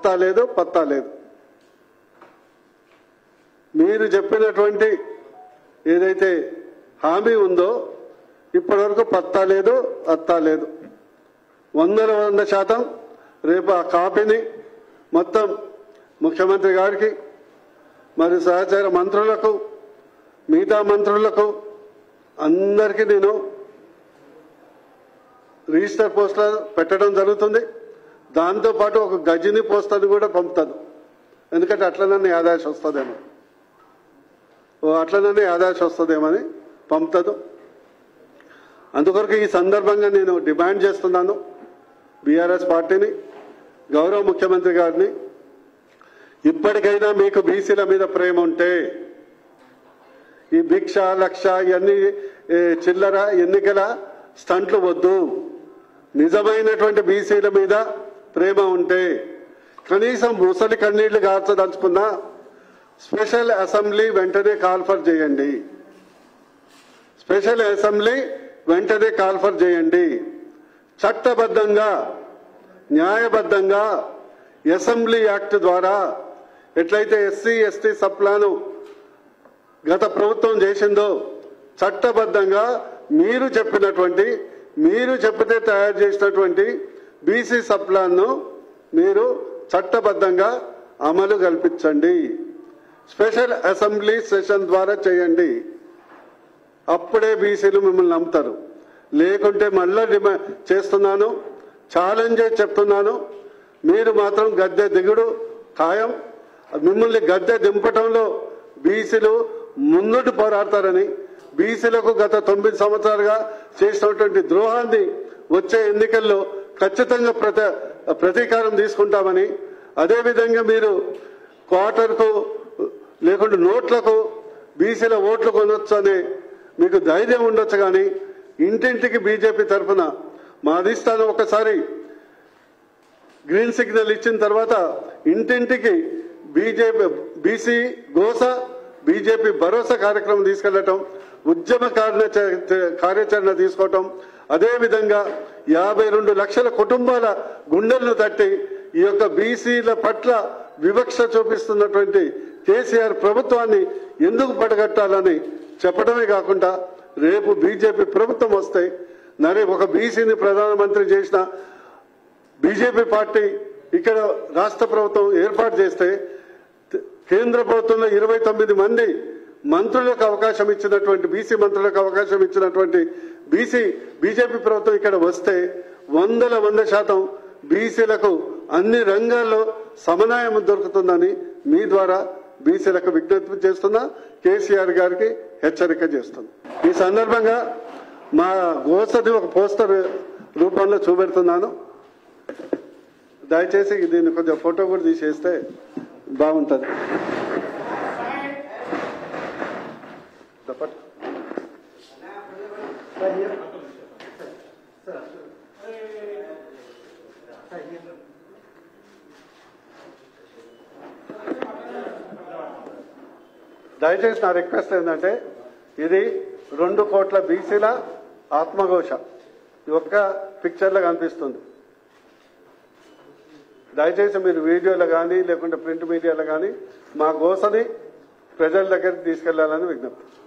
అత్తా లేదు పత్తా లేదు మీరు చెప్పినటువంటి ఏదైతే హామీ ఉందో ఇప్పటివరకు పత్తా లేదు అత్తా లేదు వందల వంద శాతం రేపు ఆ కాపీని మొత్తం ముఖ్యమంత్రి గారికి మరి సహచార మంత్రులకు మిగతా మంత్రులకు అందరికీ నేను రిజిస్టర్ పోస్టర్ పెట్టడం జరుగుతుంది దాంతోపాటు ఒక గజిని పోస్టర్ని కూడా పంపుతాను ఎందుకంటే అట్లనన్నా ఆదాయం వస్తుందేమో ఓ అట్లనన్నా ఆదాయం వస్తుందేమని పంపుతాను అందుకొరకు ఈ సందర్భంగా నేను డిమాండ్ చేస్తున్నాను బీఆర్ఎస్ పార్టీని గౌరవ ముఖ్యమంత్రి గారిని ఇప్పటికైనా మీకు బీసీల మీద ప్రేమ ఉంటే ఈ భిక్ష లక్ష ఇవన్నీ ఏ, చిల్లర ఎన్నికల స్టంట్లు వద్దు నిజమైనటువంటి బీసీల మీద ప్రేమ ఉంటే కనీసం ముసలి కన్నీళ్లు గార్చదలుచుకున్నా స్పెషల్ అసెంబ్లీ వెంటనే కాల్ఫర్ చేయండి స్పెషల్ అసెంబ్లీ వెంటనే కాల్ఫర్ చేయండి చట్టబద్ధంగా న్యాయబద్ధంగా అసెంబ్లీ యాక్ట్ ద్వారా ఎట్లయితే ఎస్సీ ఎస్టీ సప్లాను గత ప్రభుత్వం చేసిందో చట్టబద్ధంగా మీరు చెప్పినటువంటి మీరు చెప్పితే తయారు చేసినటువంటి బీసీ సప్లాన్ను మీరు చట్టబద్ధంగా అమలు కల్పించండి స్పెషల్ అసెంబ్లీ సెషన్ ద్వారా చేయండి అప్పుడే బీసీలు మిమ్మల్ని నమ్ముతారు లేకుంటే మళ్ళా డిమాండ్ చేస్తున్నాను ఛాలెంజ్ చెప్తున్నాను మీరు మాత్రం గద్దె దిగుడు ఖాయం మిమ్మల్ని గద్దె దింపటంలో బీసీలు ముందుటి పోరాడతారని బీసీలకు గత తొమ్మిది సంవత్సరాలుగా చేసినటువంటి ద్రోహాన్ని వచ్చే ఎన్నికల్లో ఖచ్చితంగా ప్రత ప్రతీకారం తీసుకుంటామని అదేవిధంగా మీరు క్వార్టర్కు లేకుంటే నోట్లకు బీసీల ఓట్లు కొనొచ్చు అనే మీకు ధైర్యం ఉండొచ్చు కానీ ఇంటింటికి బీజేపీ తరఫున మా అధిష్టానం ఒకసారి గ్రీన్ సిగ్నల్ ఇచ్చిన తర్వాత ఇంటింటికి బీజేపీ బీసీ గోస బీజేపీ భరోసా కార్యక్రమం తీసుకెళ్లటం ఉద్యమ కార్యాచ- కార్యాచరణ తీసుకోవటం అదేవిధంగా యాభై రెండు లక్షల కుటుంబాల గుండెలను తట్టి ఈ యొక్క బీసీల పట్ల వివక్ష చూపిస్తున్నటువంటి కేసీఆర్ ప్రభుత్వాన్ని ఎందుకు పడగట్టాలని చెప్పడమే కాకుండా రేపు బీజేపీ ప్రభుత్వం వస్తే నరే ఒక బీసీని ప్రధానమంత్రి చేసిన బీజేపీ పార్టీ ఇక్కడ రాష్ట్ర ప్రభుత్వం ఏర్పాటు చేస్తే త- కేంద్ర ప్రభుత్వంలో ఇరవై తొమ్మిది మంది మంత్రులకు అవకాశం ఇచ్చినటువంటి బీసీ మంత్రులకు అవకాశం ఇచ్చినటువంటి బీసీ బీజేపీ ప్రభుత్వం ఇక్కడ వస్తే వందల వంద శాతం బీసీలకు అన్ని రంగాల్లో సమన్వయం దొరుకుతుందని మీ ద్వారా బీసీలకు విజ్ఞప్తి చేస్తున్నా కేసీఆర్ గారికి హెచ్చరిక చేస్తున్నా ఈ సందర్భంగా మా గోసది ఒక పోస్టర్ రూపంలో చూపెడుతున్నాను దయచేసి దీన్ని కొంచెం ఫోటో కూడా తీసేస్తే బాగుంటుంది చెప్పండి దయచేసి నా రిక్వెస్ట్ ఏంటంటే ఇది రెండు కోట్ల బీసీల ఆత్మఘోష ఈ ఒక్క పిక్చర్లో కనిపిస్తుంది దయచేసి మీరు వీడియోలో కానీ లేకుంటే ప్రింట్ మీడియాలో కానీ మా గోసని ప్రజల దగ్గరికి తీసుకెళ్లాలని విజ్ఞప్తి